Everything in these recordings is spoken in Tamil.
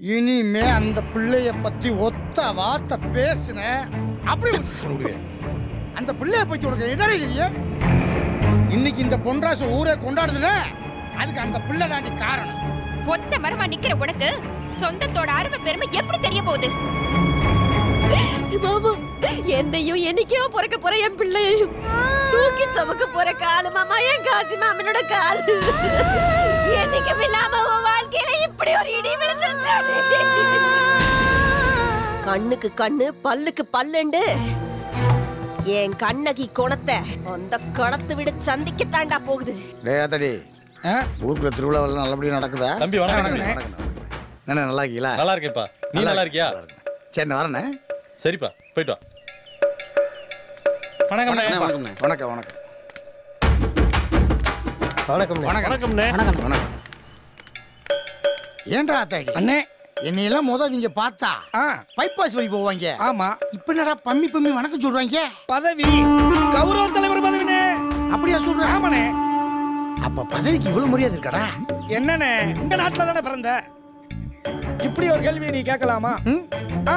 இனிமே அந்த பிள்ளைய பத்தி ஒத்த வார்த்தை பேசுன அப்படி முடிச்சு சொல்லுவேன் அந்த பிள்ளைய பத்தி உனக்கு என்னடி தெரியும் இன்னைக்கு இந்த பொன்ராசு ஊரே கொண்டாடுதுல அதுக்கு அந்த பிள்ளை தாண்டி காரணம் ஒத்த மரமா நிக்கிற உனக்கு சொந்தத்தோட அருமை பெருமை எப்படி தெரிய போகுது மாமா என்னையும் என்னைக்கோ பிறக்க போற என் பிள்ளையையும் தூக்கி சுமக்க போற காலு மாமா என் காசி மாமனோட காலு என்னைக்கும் இல்லாம உன் வாழ்க்கையில இப்படி ஒரு இடி விழுந்துருச்சாடி கண்ணுக்கு கண்ணு பல்லுக்கு பல்லுண்டு என் கண்ணகி குணத்தை அந்த குணத்தை விட சந்திக்க தாண்டா போகுது டேத்தடி ஊருக்குள்ள திருவிழாவெல்லாம் நல்லபடியா நடக்குதா தம்பி, வணக்கம். நடக்குது, நடக்குது. என்ன நல்லா இருக்கீங்களா நல்லா இருக்கேப்பா நீ நல்லா இருக்கியா சரி நான் வரேண்ணே சரிப்பா போயிட்டு வா வணக்கம் வணக்கம் வணக்கம் வணக்கம் வணக்கம் வணக்கம் வணக்கம் வணக்கம் ஏன்டா அத்தாடி அண்ணே என்னையெல்லாம் முத நீங்க பார்த்தா ஆ பைபாஸ் வழி போவாங்க ஆமா இப்ப என்னடா பம்மி பம்மி வணக்கம் சொல்றாங்க பதவி கௌரவ தலைவர் பதவினே அப்படியா சொல்ற ஆமாண்ணே அப்ப பதவிக்கு இவ்வளவு மரியாதை இருக்கடா என்னண்ணே இந்த நாட்டுல தானே பிறந்த இப்படி ஒரு கேள்வியை நீ கேட்கலாமா ஆ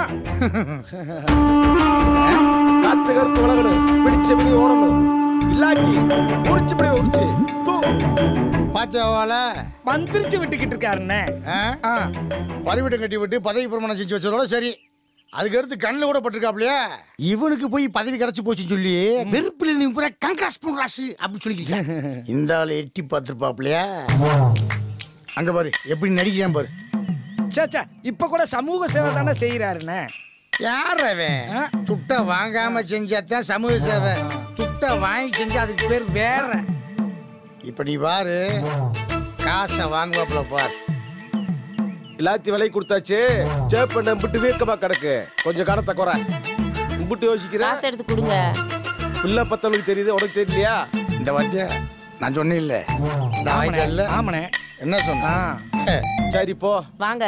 காத்து கருப்பு விலகணும் பிடிச்ச பிடி ஓடணும் இல்லாட்டி உரிச்சு பிடி உரிச்சு தூ பாத்தியாவால மந்திரிச்சு விட்டுக்கிட்டு இருக்காருண்ணே ஆ பறிவிட்டம் கட்டி விட்டு பதவி பிரமாணம் செஞ்சு வச்சதோட சரி அதுக்கு அடுத்து கண்ணில் கூட பட்டிருக்காப்லையா இவனுக்கு போய் பதவி கிடைச்சு போச்சுன்னு சொல்லி வெறுப்பில் இருந்து பூரா கங்காஸ் புங்காசு அப்படின்னு சொல்லிக்கிட்டேன் இந்த ஆளை எட்டி பார்த்துருப்பாப்லையா அங்க பாரு எப்படி நடிக்கிறான் பாரு சேச்சா இப்ப கூட சமூக சேவை தானே செய்யறாருண்ணே யார் அவன் துட்டை வாங்காம செஞ்சாதான் சமூக சேவை துட்டை வாங்கி செஞ்சா அதுக்கு பேர் வேற இப்ப நீ பாரு காசை வாங்குவாப்புல பார் எல்லாத்தையும் விலை கொடுத்தாச்சு சேப்ப நம்பிட்டு வீக்கமா கிடக்கு கொஞ்சம் கணத்தை குறை நம்பிட்டு யோசிக்கிறேன் காசு எடுத்து கொடுங்க பிள்ளை பத்தவனுக்கு தெரியுது உனக்கு தெரியலையா இந்த வாத்தியா நான் சொன்னேன் இல்ல நான் வாங்கிட்டேன் இல்ல ஆமாண்ணே என்ன சொன்னா சரி போ வாங்க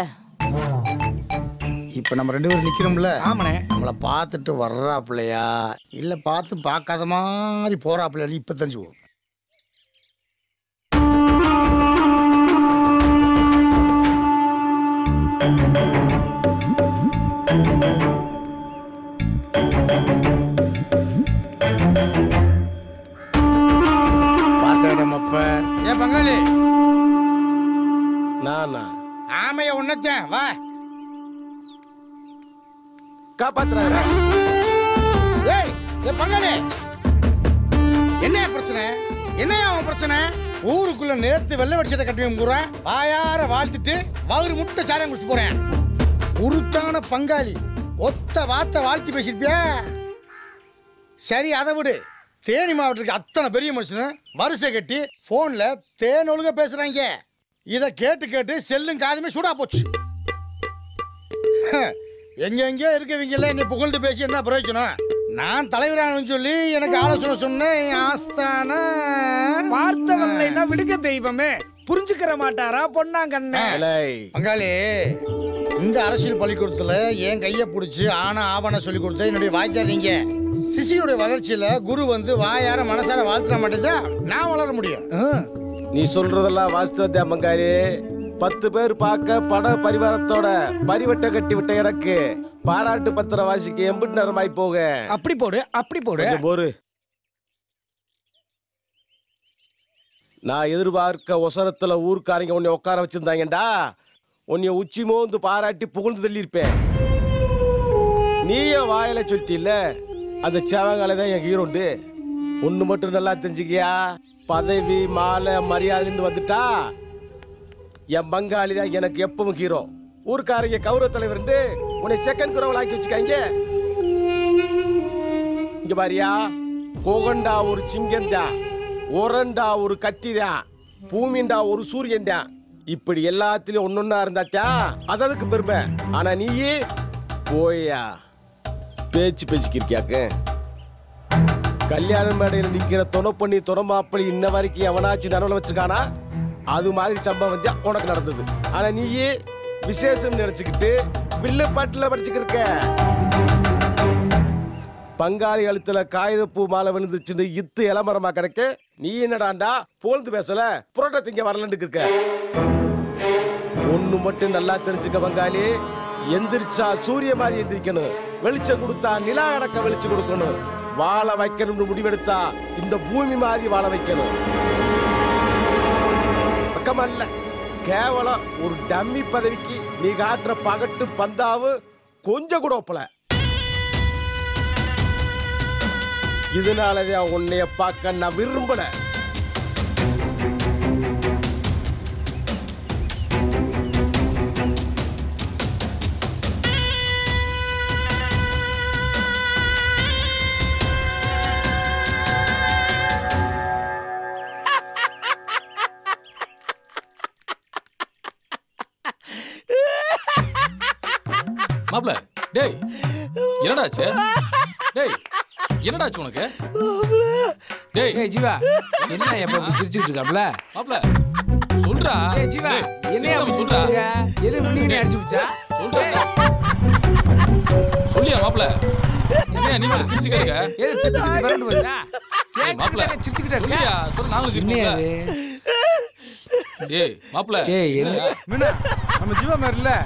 இப்ப நம்ம ரெண்டு பேரும் நிக்கிறோம்ல ஆமாண்ணே நம்மள பார்த்துட்டு வர்றாப்புலையா இல்ல பார்த்து பார்க்காத மாதிரி போறாப்புலையா இப்ப தெரிஞ்சுக்குவோம் பார்த்தேன் அப்ப ஏன் பங்காளி நானா ஆமைய உன்னத்தேன் வா காப்பாத்துறாரு ஏய் ஏ பங்காளி என்ன பிரச்சனை என்னையா அவன் பிரச்சனை ஊருக்குள்ள நேத்து வெள்ளை வடிச்சதை கட்டி கூறேன் வாயார வாழ்த்துட்டு வயிறு முட்டை சாரம் குடிச்சு போறேன் உருத்தான பங்காளி ஒத்த வார்த்தை வாழ்த்தி பேசிருப்பியா சரி அதை விடு தேனி மாவட்டத்துக்கு அத்தனை பெரிய மனுஷனு வரிசை கட்டி போன்ல தேன் ஒழுங்க பேசுறாங்க இதை கேட்டு கேட்டு செல்லும் காதுமே சூடா போச்சு எங்க எங்கேயோ இருக்கவங்கள என்னை புகழ்ந்து பேசி என்ன பிரயோஜனம் நான் தலைவரானு சொல்லி எனக்கு ஆலோசனை சொன்னேன் என் ஆஸ்தான வார்த்தை வரலைன்னா விடுக தெய்வமே புரிஞ்சுக்கிற மாட்டாரா பொன்னாங்கண்ணே பங்காளி இந்த அரசியல் பள்ளிக்கூடத்துல என் கையை பிடிச்சி ஆனா ஆவண சொல்லி கொடுத்த என்னுடைய வாய்க்கார் நீங்க சிசியுடைய வளர்ச்சியில குரு வந்து வாயார மனசார வாழ்த்துற மாட்டேதா நான் வளர முடியும் நீ சொல்றதெல்லாம் வாஸ்தவத்தே மங்காரி பத்து பேர் பார்க்க பட பரிவாரத்தோட பரிவட்டை கட்டி விட்ட எனக்கு பாராட்டு பத்திர வாசிக்க எம்பிட்டு நேரமாய் போக அப்படி போடு அப்படி போடு கொஞ்சம் போரு நான் எதிர்பார்க்க ஒசரத்துல ஊர்க்காரங்க உன்னை உட்கார வச்சிருந்தாங்கடா உன்னை உச்சி மோந்து பாராட்டி புகழ்ந்து தள்ளியிருப்பேன் நீயே வாயில சொல்லிட்டில்ல அந்த சேவங்கால தான் என் ஹீரோண்டு ஒண்ணு மட்டும் நல்லா தெரிஞ்சுக்கியா பதவி மாலை மரியாதைன்னு வந்துட்டா என் பங்காளி தான் எனக்கு எப்பவும் ஹீரோ ஊர்க்காரங்க கௌரவ தலைவர் உன்னை செகண்ட் குரவல் ஆக்கி வச்சுக்காங்க இங்க பாரியா கோகண்டா ஒரு சிங்கம் தான் ஒரண்டா ஒரு கத்தி தான் பூமிண்டா ஒரு சூரியன் தான் இப்படி எல்லாத்துலயும் ஒன்னொன்னா இருந்தாச்சா அது அதுக்கு பெருமை ஆனா நீயே போயா பேச்சு பேச்சுக்கிறியாக்க கல்யாண மேடையில் நிக்கிற துணை பண்ணி துணை மாப்பிள்ளை இன்ன வரைக்கும் எவனாச்சும் நனவுல வச்சிருக்கானா அது மாதிரி சம்பவம் தான் உனக்கு நடந்தது ஆனா நீயே விசேஷம் நினைச்சுக்கிட்டு வில்லு பாட்டுல படிச்சுக்கிருக்க பங்காளி கழுத்துல காகிதப்பூ மாலை விழுந்துச்சுன்னு இத்து இளமரமா கிடக்க நீ என்னடாண்டா புகழ்ந்து பேசல புரோட்ட திங்க வரலன்னு இருக்க ஒண்ணு மட்டும் நல்லா தெரிஞ்சுக்க பங்காளி எந்திரிச்சா சூரிய மாதிரி எந்திரிக்கணும் வெளிச்சம் கொடுத்தா நிலா அடக்க வெளிச்சம் கொடுக்கணும் வாழ வைக்கணும்னு முடிவெடுத்தா இந்த பூமி மாதிரி வாழ வைக்கணும் பக்கமல்ல கேவலம் ஒரு டம்மி பதவிக்கு நீ காட்டுற பகட்டு பந்தாவு கொஞ்சம் கூட ஒப்பல இதனாலதான் உன்னைய பார்க்க நான் விரும்பல மாப்ள டேய் என்னடாச்சு டேய் என்னடாச்சு உனக்கு டேய் ஏய் ஜீவா என்ன எப்ப இப்படி சிரிச்சுட்டு இருக்காப்ல மாப்ள சொல்றா ஏய் ஜீவா டேய், என்ன அப்படி சொல்றா சிரிச்சுட்டு இருக்க எது முன்னே அடிச்சு விச்சா சொல்றா சொல்லியா மாப்ள என்ன நீ மேல சிரிச்சு கேட்க எது பெத்து பெத்து பரண்டு வச்சா ஏய் மாப்ள சிரிச்சுக்கிட்டே இருக்க சொல்லியா சொல்ல நாங்களும் என்ன சிரிப்போம்ல அது ஏய் மாப்ள ஏய் என்ன மீனா நம்ம ஜீவா மாதிரி இல்ல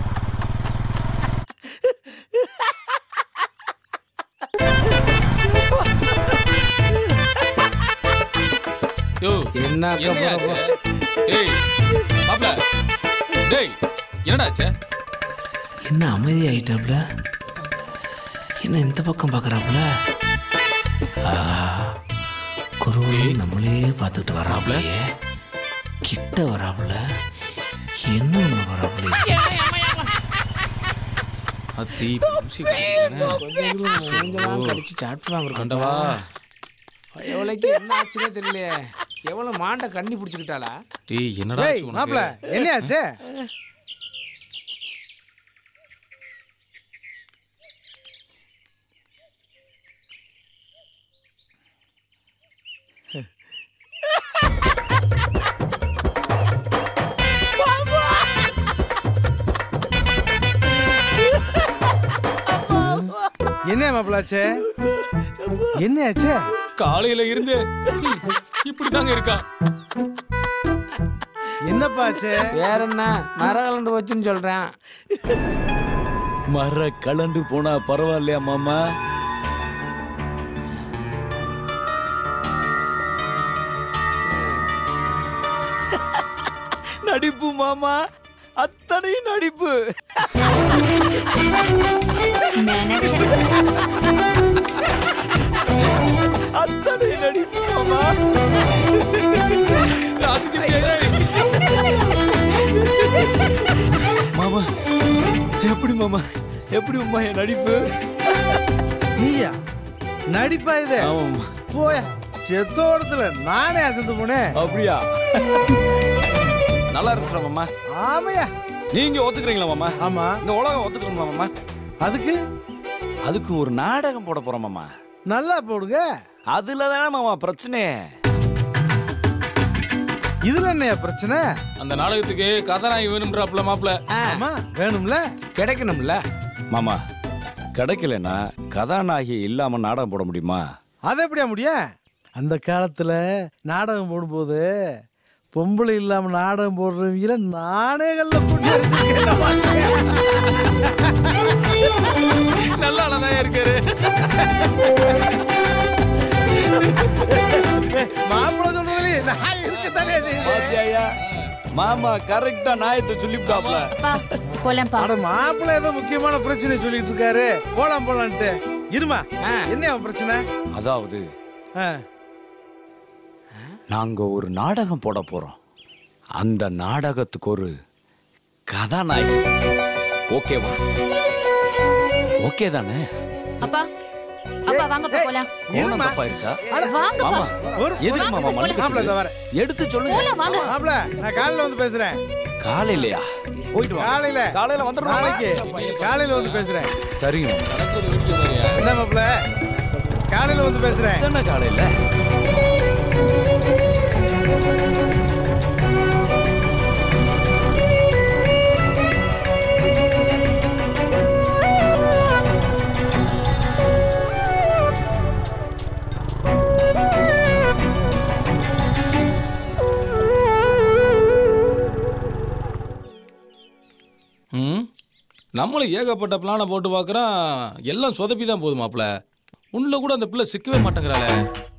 யோ என்ன அக்கா என்னடாச்சு போறப்போ? டேய் மாப்ள டேய் என்னடாச்சு என்ன அமைதி ஆயிட்டாப்ல என்ன இந்த பக்கம் பார்க்கறாப்ல ஆஹா குருவையும் நம்மளே பார்த்துக்கிட்டு வர்றாப்லையே கிட்ட வராப்ல என்ன ஒண்ணு வராப்ல அத்தி கொஞ்சம் கடிச்சு சாப்பிட்டு கண்டவா எவ்வளோக்கு என்ன ஆச்சுன்னே தெரியலையே எவ்வளோ மாண்டை கண்ணி பிடிச்சிக்கிட்டாளா டேய் என்னடா டேய் ஆச்சு மாப்ள உனக்கு என்னையாச்சு என்ன மாப்பிளாச்சே என்ன ஆச்சு காலையில இருந்து இப்படி தாங்க இருக்கா என்னப்பா ஆச்சு வேற என்ன மரகலண்டு வச்சுன்னு சொல்றேன் மர கலண்டு போனா பரவாயில்லையா மாமா நடிப்பு மாமா அத்தனை நடிப்பு அத்தனை நடிப்பு மாமா மாமா எப்படி மாமா எப்படி உமா என் நடிப்பு நீயா நடிப்பா இது ஆமாம் போய செத்தோடத்துல நானே அசந்து போனேன் அப்படியா நல்லா இருந்துச்சு மாமா ஆமையா நீங்க ஒத்துக்கிறீங்களா மாமா ஆமா இந்த உலகம் ஒத்துக்கணுமா மாமா அதுக்கு அதுக்கு ஒரு நாடகம் போட போறோம் மாமா நல்லா போடுங்க அதுல தானே மாமா பிரச்சனை இதுல என்னையா பிரச்சனை அந்த நாடகத்துக்கு கதாநாயகி வேணும்ன்றாப்ல மாப்ள ஆமா வேணும்ல கிடைக்கணும்ல மாமா கிடைக்கலன்னா கதாநாயகி இல்லாம நாடகம் போட முடியுமா அது எப்படியா முடியும் அந்த காலத்துல நாடகம் போடும்போது பொம்பளை இல்லாம நாடகம் போடுறவங்கள நானே கல்ல கூட்டி வச்சிருக்கேன் நல்ல ஆளதான் இருக்காரு மாப்பிள்ள சொல்றதுல நான் இருக்கத்தானே செய்யுது பாத்தியாயா மாமா கரெக்டா நாயத்தை சொல்லிவிட்டாப்ல போலாம்ப்பா அட மாப்பிள்ள ஏதோ முக்கியமான பிரச்சனை சொல்லிட்டு இருக்காரு போலாம் போலான்ட்டு இருமா என்ன அவன் பிரச்சனை அதாவது ஆ, நாங்க ஒரு நாடகம் போட போறோம் அந்த நாடகத்துக்கு ஒரு கதாநாயகி ஓகேவா ஓகே தானே அப்பா அப்பா வாங்கப்பா போலாம் கோணம் இருமா. தப்பாயிருச்சா வாங்கப்பா மாமா ஒரு எதுக்கு மாமா மாப்பிள்ள மன்னிப்பு இந்த வர எடுத்து சொல்லுங்க போலாம் வாங்க மாப்பிள்ள நான் காலையில வந்து பேசுறேன் காலையிலயா போயிட்டு வா காலையில காலையில வந்துடுறோம் நாளைக்கு காலையில வந்து பேசுறேன் சரிங்க என்ன மாப்பிள்ள காலையில வந்து பேசுறேன் என்ன காலையில நம்மளும் ஏகப்பட்ட பிளானை போட்டு பார்க்குறான் எல்லாம் சொதப்பி தான் போகுது மாப்ள உள்ள கூட அந்த பிள்ளை சிக்கவே மாட்டேங்கிறாளே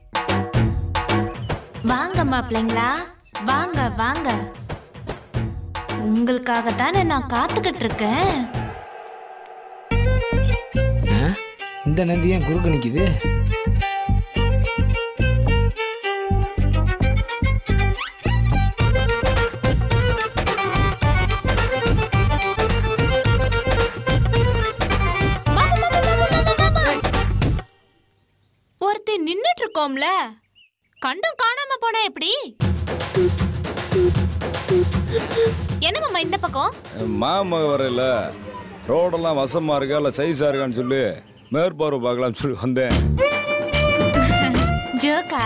வாங்க மாப்பிள்ளைங்களா வாங்க வாங்க உங்களுக்காக தானே நான் காத்துக்கிட்டு இருக்கேன் ஆ? இந்த நந்தி ஏன் குறுக்க நிக்குது ஒருத்தர் நின்னுட்டு இருக்கோம்ல கண்டும் காணாம போனா எப்படி என்ன மாமா இந்த பக்கம் மாமக வரையில ரோடெல்லாம் வசமா இருக்கா இல்லை சைஸா இருக்கான்னு சொல்லி மேற்பார்வை பார்க்கலாம்னு சொல்லி வந்தேன் ஜோக்கா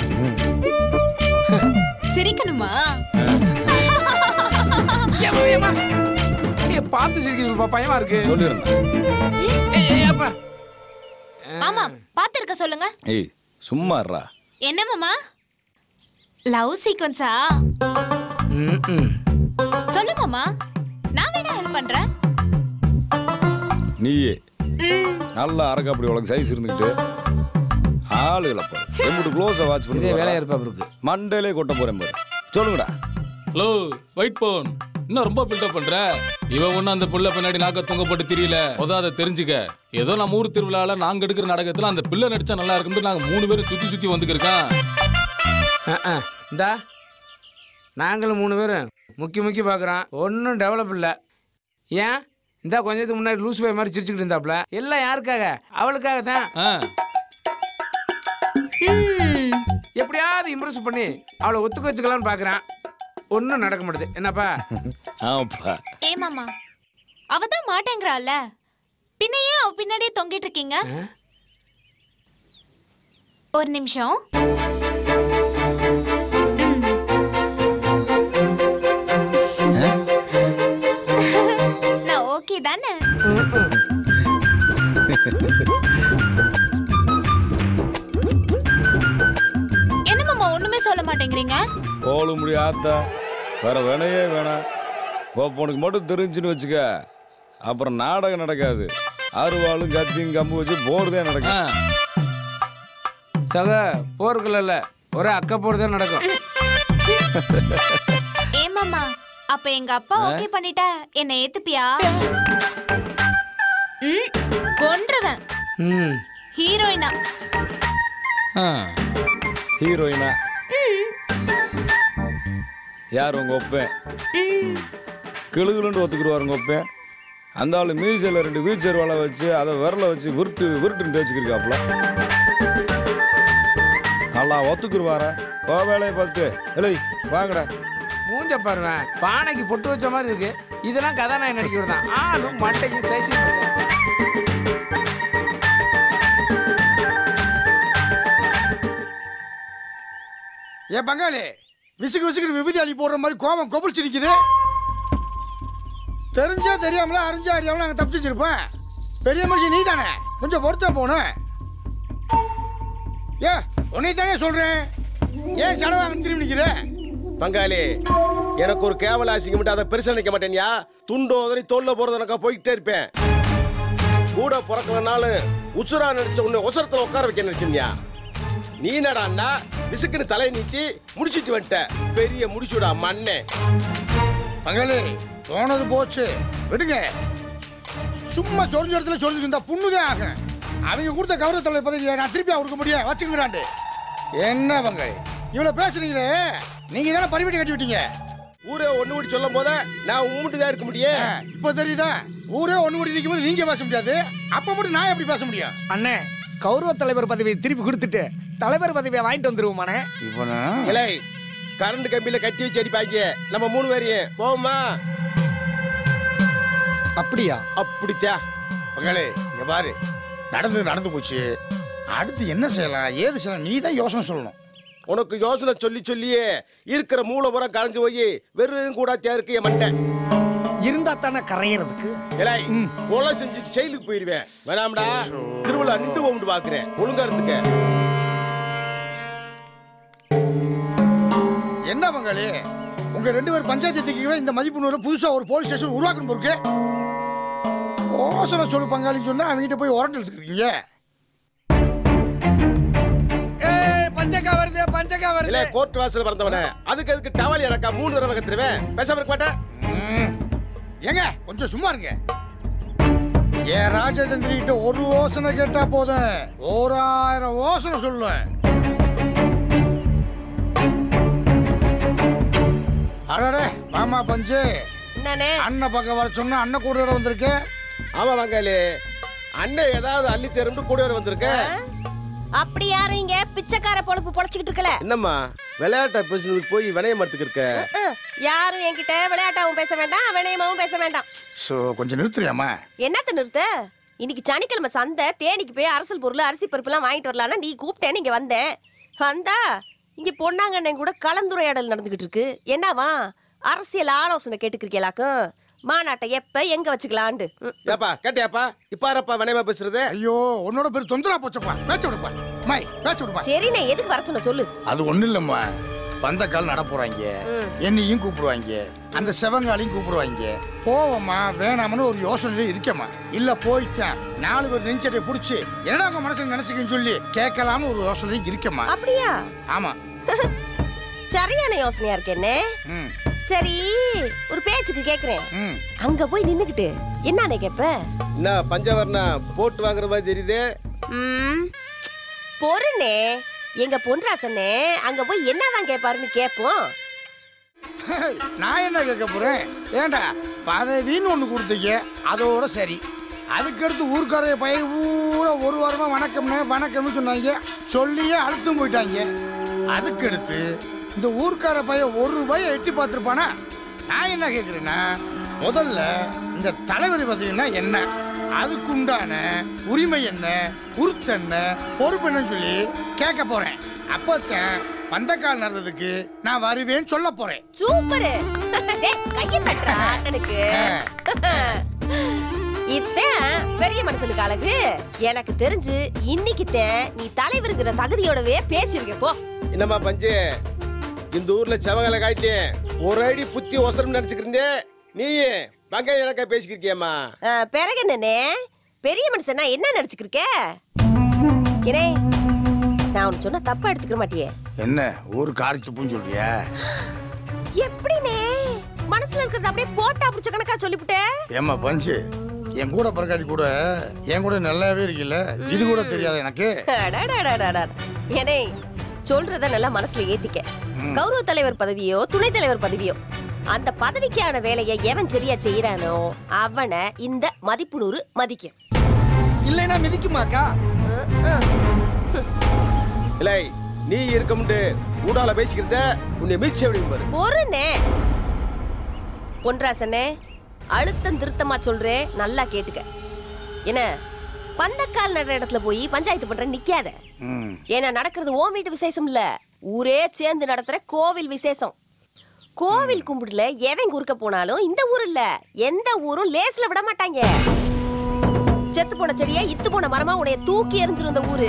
சிரிக்கணுமா ஏம்மா, ஏம்மா. ஏய், பார்த்து சிரிக்க சொல்லுப்பா பயமா இருக்கு சொல்லியிருந்தேன் ஏய், ஏய், அப்பா. ஆமா பாத்திருக்க சொல்லுங்க ஏய் சும்மா இருடா என்ன மாமா லவ் சீக்வன்ஸா ம், ம். சொல்லு மாமா நான் வேணா ஹெல்ப் பண்றேன் நீயே ம், நல்லா அரக்க அப்படி உனக்கு சைஸ் இருந்துக்கிட்டு ஆளுகளை பாரு எம்பிட்டு க்ளோஸை வாட்ச் இதே வேலையா பண்ணி இருப்பா இருக்கு மண்டையிலே கொட்ட போறேன் பாரு சொல்லுங்கடா ஹலோ ஒயிட் போன் இன்னும் ரொம்ப பில்டப் பண்ற இவன் ஒன்னும் அந்த புள்ள பின்னாடி நாக்க தொங்கப்பட்டு தெரியல முத அதை தெரிஞ்சுக்க ஏதோ நம்ம ஊர் திருவிழால நாங்க எடுக்கிற நாடகத்துல அந்த பிள்ளை நடிச்சா நல்லா இருக்குன்னு நாங்க மூணு பேரும் சுத்தி சுத்தி வந்துக்கிருக்கோம் ஆ, ஆ. இந்தா நாங்களும் மூணு பேரும் முக்கி முக்கி பார்க்குறோம் ஒன்றும் டெவலப் இல்லை ஏன் இந்தா கொஞ்சத்துக்கு முன்னாடி லூஸ் பை மாதிரி சிரிச்சுக்கிட்டு இருந்தாப்புல எல்லாம் யாருக்காக அவளுக்காக தான் ஆ, ம். எப்படியாவது இம்ப்ரெஸ் பண்ணி அவளை ஒத்துக்க வச்சுக்கலாம்னு பார்க்குறான் ஒன்றும் நடக்க மாட்டுது என்னப்பா ஆமாப்பா ஏ மாமா அவ தான் மாட்டேங்கிறாள்ல பின்ன ஏன் அவ பின்னாடியே தொங்கிட்டு இருக்கீங்க ஒரு நிமிஷம் ம். நான் ஓகே தானே என்ன மாமா ஒண்ணுமே சொல்ல மாட்டேங்கிறீங்க போல முடியாதா வேற வேணையே வேணாம் கோப்பனுக்கு மட்டும் தெரிஞ்சுன்னு வச்சுக்க அப்புறம் நாடகம் நடக்காது அருவாளும் கத்தியும் கம்பு வச்சு போர்தே ஆ. நடக்கும் சக போருக்குள்ள இல்லை ஒரே அக்க போர் தான் நடக்கும் ஏ மாமா அப்ப எங்க அப்பா ஓகே பண்ணிட்டா என்ன ஏத்துப்பியா ம் கொன்றுவேன் ம் ஹீரோயினா ஆ. ஹீரோயினா யார் உங்க ஒப்பேன் ம் கிளுகிளுன்னு ஒத்துக்குருவார் உங்க ஒப்பேன் அந்த ஆளு மீசையில் ரெண்டு வீச்சர் வலை வச்சு அதை விரல வச்சு விருட்டு விருட்டுன்னு தேய்ச்சிக்கிருக்காப்புல நல்லா ஒத்துக்குருவாரா போ வேலையை பார்த்து இல்லை வாங்கடா மூஞ்ச பாருவேன் பானைக்கு பொட்டு வச்ச மாதிரி இருக்கு இதெல்லாம் கதாநாயகன் நடிக்கிறது தான் ஆளும் மண்டைக்கு சைஸ் ஏ பங்காளி விசுக்கு விசுக்கு விபதி அள்ளி போடுற மாதிரி கோபம் கொபளிச்சு நிக்குது தெரிஞ்சா தெரியாமல அறிஞ்சா அறியாமல அங்கே தப்பிச்சு வச்சிருப்பேன் பெரிய மனுஷன் நீ தானே கொஞ்சம் பொறுத்தா போகணும் ஏ உன்னை தானே சொல்றேன் ஏன் செலவாக திரும்பி நிக்கிற பங்காளி எனக்கு ஒரு கேவல அசிங்கம் மட்டும் அதை பெருசா நினைக்க மாட்டேனியா துண்டோ உதறி தோல்ல போறது எனக்கு போய்கிட்டே இருப்பேன் கூட பிறக்கலனாலும் உசுரா நடிச்ச உன்னை உசரத்துல உட்கார வைக்க நினைச்சியா நீ என்னடான்னா விசுக்குன்னு தலையை நீட்டி முடிச்சிட்டு வந்துட்ட பெரிய முடிச்சுடா மண்ணே பங்காளி போனது போச்சு விடுங்க சும்மா சொரிஞ்ச இடத்துல சொரிஞ்சுட்டு இருந்தா புண்ணுதான் ஆகும் அவங்க கொடுத்த கௌரவ தொலை பதவியை நான் திருப்பி கொடுக்க முடியும் வச்சுக்கிறாண்டு என்ன பங்காளி இவ்வளவு பேசுறீங்களே நீங்க தானே பரிவட்டி கட்டி விட்டீங்க ஊரே ஒண்ணு கூடி சொல்லும் போத நான் உம்முட்டு தான் இருக்க முடியும் ஆ, இப்ப தெரியுதா ஊரே ஒண்ணு கூடி நிற்கும் போது நீங்க பேச முடியாது அப்ப மட்டும் நான் எப்படி பேச முடியும் அண்ணே கௌரவ தலைவர் பதவியை திருப்பி கொடுத்துட்டு தலைவர் பதவியை வாங்கிட்டு வந்துருவோமாண்ணே இவனா இலை கரண்ட் கம்பியில கட்டி வச்சு அடிப்பாங்க நம்ம மூணு பேரையும் போவோமா அப்படியா அப்படித்தான் பங்காளி இங்க பாரு நடந்து நடந்து போச்சு அடுத்து என்ன செய்யலாம் ஏது செய்யலாம் நீ தான் யோசனை சொல்லணும் உனக்கு யோசனை சொல்லி சொல்லியே இருக்கிற மூலபுரம் கரைஞ்சு போய் வெறும் கூடாத்தியா இருக்கு என் மண்டை இருந்தா தானே கரையறதுக்கு இலை கொலை செஞ்சு செயலுக்கு போயிருவேன் வேணாம்டா திருவிழா நின்று போகும்னு பாக்குறேன் ஒழுங்கா இருந்துக்க என்ன பங்காளி உங்க ரெண்டு பேர் பஞ்சாயத்து தீக்கவே இந்த மதிப்பு நூறு புதுசா ஒரு போலீஸ் ஸ்டேஷன் உருவாக்கணும் பொறுக்கு யோசனை சொல்லு பங்காளின்னு சொன்னா அவங்ககிட்ட போய் உரண்டு எடுத்துக்கிறீங்க ஏய் பஞ்சக்கா வருது பஞ்சக்கா இல்ல வருது கோர்ட் வாசல் பிறந்தவனே அதுக்கு அதுக்கு டவல் எனக்கா மூணு தடவை கத்துருவேன் பேசாம இருக்க மாட்டேன் ம். ஏங்க கொஞ்சம் சும்மா இருங்க ஏன் ராஜதந்திரி கிட்ட ஒரு யோசனை கேட்டா போதும் ஓராயிரம் யோசனை சொல்லுவேன் அடடே மாமா பஞ்சு என்னண்ணே அண்ணன் பக்கம் வர சொன்னா அண்ணன் கூட வந்திருக்கு ஆமா பங்காளி அண்ணன் ஏதாவது அள்ளி தரும்னு கூட வர வந்திருக்க அப்படி யாரும் இங்க பிச்சைக்கார பொழப்பு பொழைச்சிக்கிட்டு இருக்கல என்னம்மா விளையாட்டை பேசுனதுக்கு போய் வினய மரத்துக்கு இருக்க அஹ், யாரும் என்கிட்ட விளையாட்டாவும் பேச வேண்டாம் வினயமாவும் பேச வேண்டாம் ஸோ கொஞ்சம் நிறுத்துறியாம்மா என்னத்த நிறுத்த இன்னைக்கு சனிக்கிழமை சந்தை தேனிக்கு போய் அரசல் பொருள் அரிசி பருப்புலாம் வாங்கிட்டு வரலான்னா நீ கூப்பிட்டேன்னு இங்க வந்தேன் வந்தா இங்க பொன்னாங்கண்ணன் கூட கலந்துரையாடல் நடந்துகிட்டு இருக்கு என்னவா அரசியல் ஆலோசனை கேட்டுக்கிறீங்களாக்கும் மாநாட்டை எப்ப எங்க வச்சுக்கலான்ட்டு ம். ஏப்பா கேட்டியாப்பா இப்பாரப்பா வினயமா பேசுறது ஐயோ உன்னோட பேர் தொந்தரா போச்சப்பா பேச்ச விடுப்பா மை பேச்ச விடுப்பா சரிண்ணே எதுக்கு வர சொன்ன சொல்லு அது ஒண்ணும் இல்லம்மா பந்தக்கால் நட போறாங்க என்னையும் கூப்பிடுவாங்க அந்த செவங்காலையும் கூப்பிடுவாங்க போவம்மா வேணாமன்னு ஒரு யோசனையில இருக்கேம்மா இல்ல போயிட்டேன் நாலு பேர் நெஞ்சட்டை புடிச்சு என்னடா உங்க மனசுல நினைச்சுக்கன்னு சொல்லி கேட்கலாம்னு ஒரு யோசனையில இருக்கேம்மா அப்படியா ஆமா சரியான யோசனையா இருக்கேன்னே ம் சரி ஒரு பேச்சுக்கு கேக்குறேன் ம் அங்க போய் நின்னுக்கிட்டு என்னண்ணே கேப்ப என்ன பஞ்சவர்ணா போட்டு வாங்குற மாதிரி தெரியுது ம், பொறுண்ணே எங்க பொன்ராசனே அங்க போய் என்னதான் கேட்பாருன்னு கேட்போம் நான் என்ன கேட்க போறேன் ஏண்டா பதவின்னு ஒண்ணு கொடுத்தீங்க அதோட சரி அதுக்கடுத்து ஊர்க்காரைய பையன் ஊர ஒரு வாரமா வணக்கம்னு வணக்கம்னு சொன்னாங்க சொல்லியே அழுத்தும் போயிட்டாங்க அதுக்கடுத்து இந்த ஊர்க்கார பையன் ஒரு ரூபாயை எட்டி பார்த்துருப்பானா நான் என்ன கேட்குறேன்னா முதல்ல இந்த தலைவர் பதவின்னா என்ன அதுக்கு உண்டான உரிமை என்ன உருத்து என்ன பொறுப்பு என்னன்னு சொல்லி கேட்க போறேன் அப்பத்தான் பந்தக்கால் நடுறதுக்கு நான் வருவேன்னு சொல்ல போறேன் சூப்பரு டேய், கைய தட்டுறா அண்ணனுக்கு இதான் பெரிய மனுஷனுக்கு அழகு எனக்கு தெரிஞ்சு இன்னைக்கு நீ தலைவருங்கிற தகுதியோடவே பேசியிருக்க போ என்னம்மா பஞ்சு இந்த ஊர்ல செவகலை காட்டிட்டேன் ஒரு அடி புத்தி ஒசரம் நினைச்சுக்கிருந்தே நீ வெங்காயம் எனக்கா பேசிக்கிருக்கியம்மா அஹ், பிறகு என்னண்ணே பெரிய மனுஷனா என்ன நினைச்சுக்கிருக்க கினே நான் உனக்கு சொன்னா தப்பா எடுத்துக்க மாட்டியே என்ன ஊர் காரி துப்புன்னு சொல்றியா எப்படினே மனசுல இருக்கிறத அப்படியே போட்டா புடிச்ச கணக்கா சொல்லிவிட்ட ஏம்மா பஞ்சு என் கூட பிறக்காட்டி கூட என் கூட நல்லாவே இருக்குல்ல இது கூட தெரியாது எனக்கு அடடடடடட. ஏனே சொல்றத நல்லா மனசுல ஏத்திக்க கௌரவ தலைவர் பதவியோ துணை தலைவர் பதவியோ அந்த பதவிக்கான வேலையை எவன் சரியா செய்யறானோ அவனை இந்த மதிப்பு நூறு மதிக்கும் இல்லைன்னா மிதிக்குமாக்கா அஹ், அஹ். இல்லை நீ இருக்கமுண்டு ஊடால பேசிக்கிறத உன்னை மீச்சு எப்படி பாரு பொறுனே பொன்ராசனே அழுத்தம் திருத்தமா சொல்றேன் நல்லா கேட்டுக்க என்ன பந்தக்கால் நடுற இடத்துல போய் பஞ்சாயத்து பண்ற நிக்காத ம். ஏன்னா நடக்கிறது ஓ வீட்டு விசேஷம் இல்ல ஊரே சேர்ந்து நடத்துற கோவில் விசேஷம் கோவில் கும்பிடுல எவன் குறுக்க போனாலும் இந்த ஊர் இல்ல எந்த ஊரும் லேஸ்ல விட மாட்டாங்க செத்து போன செடியா இத்து போன மரமா உடைய தூக்கி எறிஞ்சிரும் இந்த ஊரு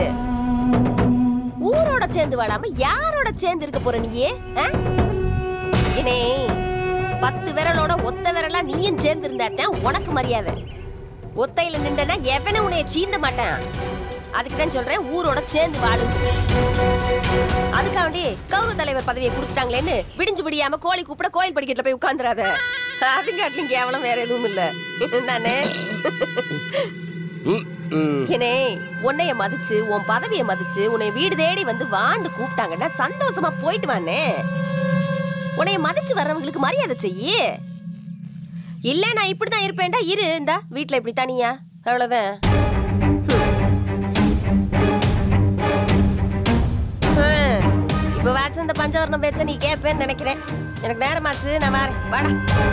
ஊரோட சேர்ந்து வாழாம யாரோட சேர்ந்து இருக்க போற நீயே ஆ? இனே பத்து விரலோட ஒத்த விரலா நீயும் சேர்ந்து இருந்தாத்தான் உனக்கு மரியாதை ஒத்தையில நின்றனா எவனும் உன்னைய சீந்த மாட்டான் அதுக்கு தான் சொல்றேன் ஊரோட சேர்ந்து வாழு அதுக்காண்டி கௌரவ தலைவர் பதவியை கொடுத்துட்டாங்களேன்னு விடிஞ்சு விடியாம கோழி கூப்பிட கோயில் படிக்கட்டுல போய் உட்காந்துறாத அதுங்காட்டிலும் கேவலம் வேற எதுவும் இல்ல நானே ம், ம். ஏனே உன்னைய மதிச்சு உன் பதவியை மதிச்சு உன்னை வீடு தேடி வந்து வாண்டு கூப்பிட்டாங்கன்னா சந்தோஷமா போயிட்டு வானே உன்னைய மதிச்சு வர்றவங்களுக்கு மரியாதை செய்யி இல்ல நான் இப்படிதான் இருப்பேன்டா இரு இந்த வீட்ல இப்படி தனியா அவ்வளவுதான் ஹம். இப்ப வாட்ஸ் இந்த பஞ்சவர்ணம் பேச்ச நீ கேட்பேன்னு நினைக்கிறேன் எனக்கு நேரமாச்சு நான் வரேன் வாடா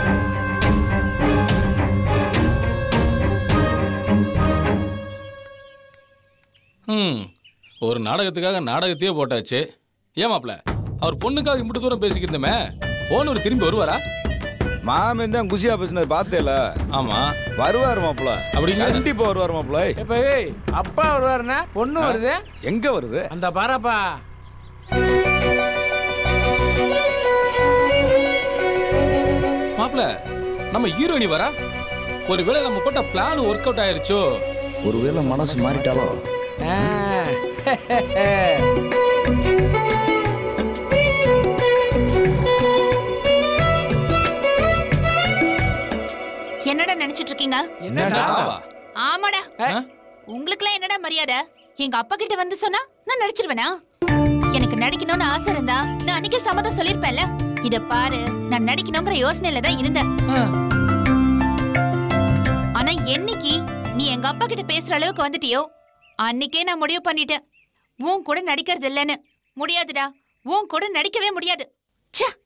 ம் ஒரு நாடகத்துக்காக நாடகத்தையே போட்டாச்சு ஏன் மாப்ள அவர் பொண்ணுக்காக இப்படி தூரம் பேசிக்கிருந்தமே போனவர் திரும்பி வருவாரா மாமன் தான் குஷியா பேசினது பார்த்தேல ஆமா வருவார் மாப்பிள அப்படிங்கிற? கண்டிப்பா வருவார் மாப்பிள இப்ப ஏய் அப்பா வருவாருன்னா பொண்ணு வருது எங்க வருது அந்த பாரப்பா மாப்ள நம்ம ஹீரோயினி வரா ஒருவேளை நம்ம போட்ட பிளான் ஒர்க் அவுட் ஆயிருச்சோ ஒருவேளை மனசு மாறிட்டாலோ ஆ. என்னடா நினைச்சிட்டு இருக்கீங்க என்னடா என்னடாவா? ஆமாடா ஆ? உங்களுக்குலாம் என்னடா மரியாதை எங்க அப்பா கிட்ட வந்து சொன்னா நான் நடிச்சிருவேனா எனக்கு நடிக்கணும்னு ஆசை இருந்தா நான் அன்னைக்கே சம்மதம் சொல்லிருப்பேன்ல இத பாரு நான் நடிக்கணுங்கிற யோசனையில தான் இருந்தேன் ஆ. ஆனா என்னைக்கு நீ எங்க அப்பா கிட்ட பேசுற அளவுக்கு வந்துட்டியோ அன்னைக்கே நான் முடிவு பண்ணிட்டேன் உன் கூட நடிக்கிறது இல்லைன்னு முடியாதுடா உன் கூட நடிக்கவே முடியாது ச்சே